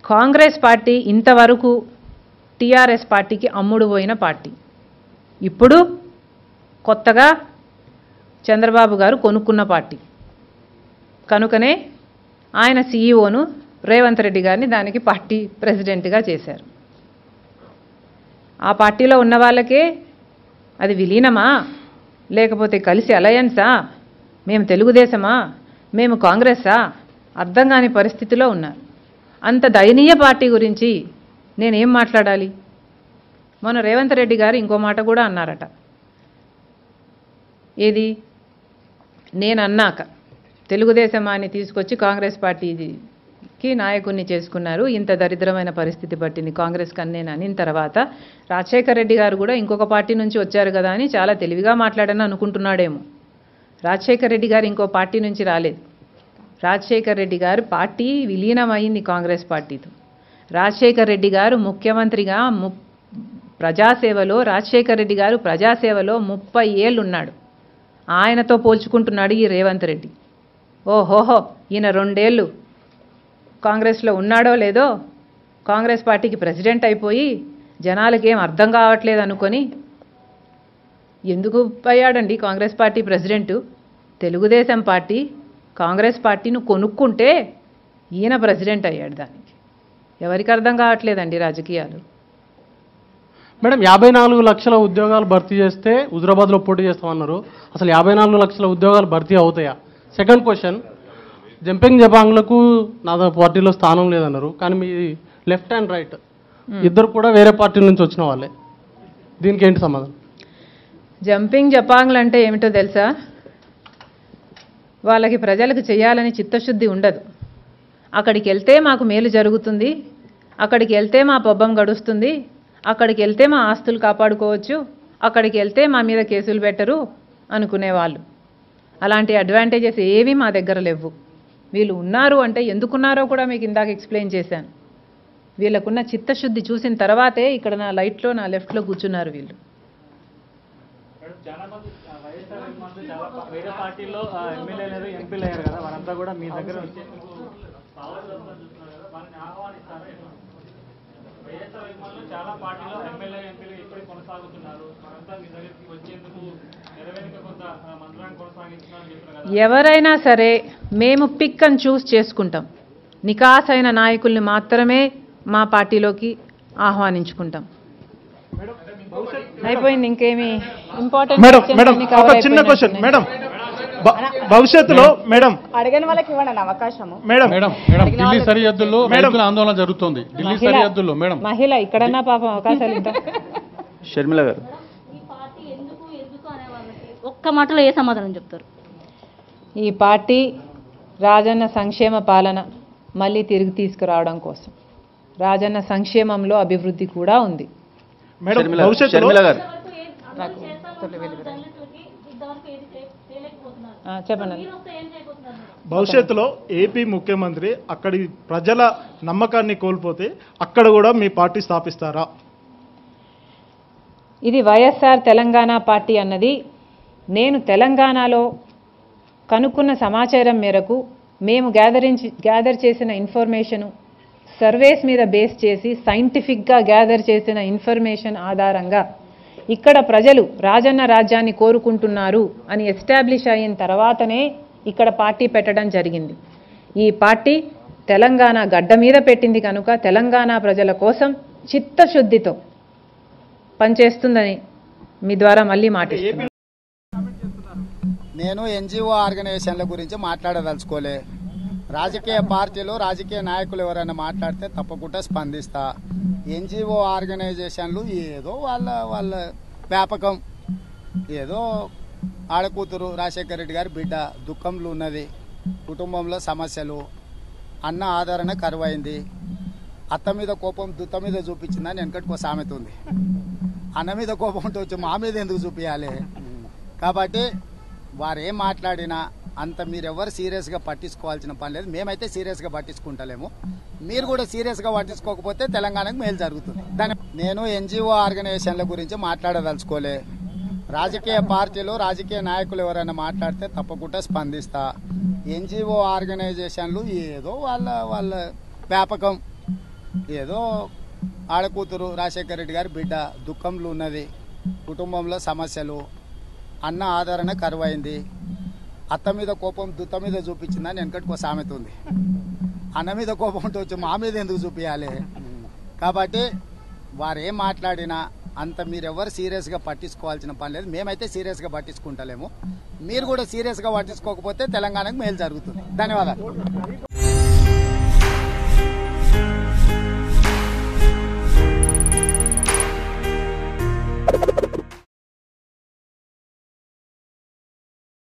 Congress party ఇంతవరకు TRS పార్టీకి అమ్ముడు పోయిన పార్టీ ఇప్పుడు కొత్తగా చంద్రబాబు గారు కొనుక్కున్న పార్టీ కనుకనే ఆయన సీఈఓను రేవంత్ రెడ్డి గారిని దానికి పార్టీ ప్రెసిడెంట్గా చేశారు ఆ పార్టీలో ఉన్న వాళ్ళకే అది విలీనమా లేకపోతే కలిసి అలయన్సా మేము తెలుగుదేశమా మేము కాంగ్రెస్సా అర్థం కాని పరిస్థితిలో ఉన్నారు అంత దయనీయ పార్టీ గురించి నేనేం మాట్లాడాలి మొన్న రేవంత్ రెడ్డి గారు ఇంకో మాట కూడా అన్నారట ఏది నేను అన్నాక తెలుగుదేశమాన్ని తీసుకొచ్చి కాంగ్రెస్ పార్టీకి నాయకుడిని చేసుకున్నారు ఇంత దరిద్రమైన పరిస్థితి పట్టింది కాంగ్రెస్ కన్నేను అనిన తర్వాత రాజశేఖర్ రెడ్డి గారు కూడా ఇంకొక పార్టీ నుంచి వచ్చారు కదా అని చాలా తెలివిగా మాట్లాడని అనుకుంటున్నాడేమో రాజశేఖర్ రెడ్డి గారు ఇంకో పార్టీ నుంచి రాలేదు రాజశేఖర్ రెడ్డి గారు పార్టీ విలీనమైంది కాంగ్రెస్ పార్టీతో రాజశేఖర్ రెడ్డి గారు ముఖ్యమంత్రిగా ము ప్రజాసేవలో రాజశేఖర్ రెడ్డి గారు ప్రజాసేవలో ముప్పై ఏళ్ళు ఉన్నాడు ఆయనతో పోల్చుకుంటున్నాడు ఈ రేవంత్ రెడ్డి ఓహోహో ఈయన రెండేళ్ళు కాంగ్రెస్లో ఉన్నాడో లేదో కాంగ్రెస్ పార్టీకి ప్రెసిడెంట్ అయిపోయి జనాలకి ఏం అర్థం కావట్లేదు అనుకొని ఎందుకు అయ్యాడండి Congress party president Telugu Desam party Congress పార్టీని కొనుక్కుంటే ఈయన ప్రెసిడెంట్ అయ్యాడు దానికి ఎవరికి అర్థం కావట్లేదండి రాజకీయాలు మేడం యాభై నాలుగు లక్షల ఉద్యోగాలు భర్తీ చేస్తే హుజరాబాద్లో పోటీ చేస్తామన్నారు అసలు యాభై నాలుగు లక్షల ఉద్యోగాలు భర్తీ అవుతాయా సెకండ్ క్వశ్చన్ జంపింగ్ జపాంగ్లకు నా పార్టీలో స్థానం లేదన్నారు కానీ మీ లెఫ్ట్ అండ్ రైట్ ఇద్దరు కూడా వేరే పార్టీ నుంచి వచ్చిన వాళ్ళే దీనికి ఏంటి సమాధానం జంపింగ్ జపాంగ్లు అంటే ఏమిటో తెలుసా వాళ్ళకి ప్రజలకు చేయాలని చిత్తశుద్ధి ఉండదు అక్కడికి వెళ్తే మాకు మేలు జరుగుతుంది అక్కడికి వెళ్తే మా పబ్బం గడుస్తుంది అక్కడికి వెళ్తే మా ఆస్తులు కాపాడుకోవచ్చు అక్కడికి వెళ్తే మా మీద కేసులు పెట్టరు అనుకునేవాళ్ళు అలాంటి అడ్వాంటేజెస్ ఏవి మా దగ్గర లేవు వీళ్ళు ఉన్నారు అంటే ఎందుకున్నారో కూడా మీకు ఇందాక ఎక్స్ప్లెయిన్ చేశాను వీళ్ళకున్న చిత్తశుద్ధి చూసిన తర్వాతే ఇక్కడ నా లైట్లో నా లెఫ్ట్లో కూర్చున్నారు వీళ్ళు చాలా మంది ఆ, వైఎస్ఆర్ అభిమానులు చాలా పా- వేరే పార్టీలో ఎమ్మెల్యే అయ్యారు ఎంపీలు అయ్యారు కదా వారంతా కూడా మీ దగ్గర వచ్చేందుకు భావోద్వేగంగా చూస్తున్నారు కదా వారిని ఆహ్వానిస్తారా ఎట్లా? వైఎస్ఆర్ అభిమానులు చాలా పార్టీలో ఎమ్మెల్యే ఎంపీలు ఇప్పటికి కొనసాగుతున్నారు వారంతా మీ దగ్గరికి వచ్చేందుకు నెరవేరిక కొంత ఆ, మంత్రాన్ని కొనసాగిస్తున్నారని చెప్తున్నారు కదా ఎవరైనా సరే మేము పిక్ అండ్ చూస్ చేసుకుంటాం నికాసైన నాయకుల్ని మాత్రమే మా పార్టీలోకి ఆహ్వానించుకుంటాం అయిపోయింది ఇంకేమి ఇంపార్టెంట్ మేడం మేడం ఒక చిన్న క్వశ్చన్ మేడం భ- భవిష్యత్తులో మేడం అడగని వాళ్ళకి ఇవ్వండి అన్న అవకాశము మేడం మేడం మేడం ఢిల్లీ సరిహద్దుల్లో మేడం. రైతుల ఆందోళన జరుగుతుంది ఢిల్లీ సరిహద్దుల్లో మేడం మహిళ ఇక్కడన్నా పాపం అవకాశాలు ఇద్దాం షర్మిల గారు ఈ పార్టీ ఎందుకు ఎందుకు అనే వాళ్ళకి ఒక్క మాటలో ఏ సమాధానం చెప్తారు ఈ పార్టీ రాజన్న సంక్షేమ పాలన మళ్ళీ తిరిగి తీసుకురావడం కోసం రాజన్న సంక్షేమంలో అభివృద్ధి కూడా ఉంది మేడం భవిష్యత్తులో ఇంతవరకు ఏం అందరూ చేస్తామన్న దళితులకి ఇంతవరకు ఏది చే- చేయలేకపోతున్నారు ఆ, చెప్పండి మీరు వస్తే ఏం చేయబోతున్నారు మేడం? భవిష్యత్తులో ఏపీ ముఖ్యమంత్రి అక్కడి ప్రజల నమ్మకాన్ని కోల్పోతే అక్కడ కూడా మీ పార్టీ స్థాపిస్తారా ఇది వైఎస్ఆర్ తెలంగాణ పార్టీ అన్నది నేను తెలంగాణలో కనుక్కున్న సమాచారం మేరకు మేము గ్యాదరించి గ్యాదర్ చేసిన ఇన్ఫర్మేషను సర్వేస్ మీద బేస్ చేసి సైంటిఫిక్గా గ్యాదర్ చేసిన ఇన్ఫర్మేషన్ ఆధారంగా ఇక్కడ ప్రజలు రాజన్న రాజ్యాన్ని కోరుకుంటున్నారు అని ఎస్టాబ్లిష్ అయిన తర్వాతనే ఇక్కడ పార్టీ పెట్టడం జరిగింది ఈ పార్టీ తెలంగాణ గడ్డ మీద పెట్టింది కనుక తెలంగాణ ప్రజల కోసం చిత్తశుద్ధితో పనిచేస్తుందని మీ ద్వారా మళ్ళీ మాటిస్తున్నాను నేను ఎన్జిఓ ఆర్గనైజేషన్ల గురించి మాట్లాడదలుచుకోలే రాజకీయ పార్టీలు రాజకీయ నాయకులు ఎవరైనా మాట్లాడితే తప్పకుండా స్పందిస్తా ఎన్జిఓ ఆర్గనైజేషన్లు ఏదో వాళ్ళ వాళ్ళ వ్యాపకం ఏదో ఆడకూతురు రాజశేఖర రెడ్డి గారి బిడ్డ దుఃఖంలో ఉన్నది కుటుంబంలో సమస్యలు అన్న ఆదరణ కరువైంది అత్త మీద కోపం దుత్త మీద చూపించిందని వెనకటికో సామెత ఉంది అన్న మీద కోపం ఉంటే వచ్చి మా మీద ఎందుకు చూపించాలి కాబట్టి వారు ఏం మాట్లాడినా అంత మీరెవరు సీరియస్గా పట్టించుకోవాల్సిన పని లేదు మేమైతే సీరియస్గా పట్టించుకుంటలేము మీరు కూడా సీరియస్గా పట్టించుకోకపోతే తెలంగాణకు మేలు జరుగుతుంది దాని నేను ఎన్జిఓ ఆర్గనైజేషన్ల గురించి మాట్లాడదలుచుకోలే రాజకీయ పార్టీలు రాజకీయ నాయకులు ఎవరైనా మాట్లాడితే తప్పకుండా స్పందిస్తా ఎన్జిఓ ఆర్గనైజేషన్లు ఏదో వాళ్ళ వాళ్ళ వ్యాపకం ఏదో ఆడ కూతురు రాజశేఖర రెడ్డి గారి బిడ్డ దుఃఖంలో ఉన్నది కుటుంబంలో సమస్యలు అన్న ఆదరణ కరువైంది అత్త మీద కోపం దుత్త మీద చూపించిందని వెనకటికో సామెత ఉంది అన్న మీద కోపం ఉంటే వచ్చి మా మీద ఎందుకు చూపించాలి కాబట్టి వారు ఏం మాట్లాడినా అంత మీరెవరు సీరియస్గా పట్టించుకోవాల్సిన పని లేదు మేమైతే సీరియస్గా పట్టించుకుంటలేము మీరు కూడా సీరియస్గా పట్టించుకోకపోతే తెలంగాణకు మేలు జరుగుతుంది ధన్యవాదాలు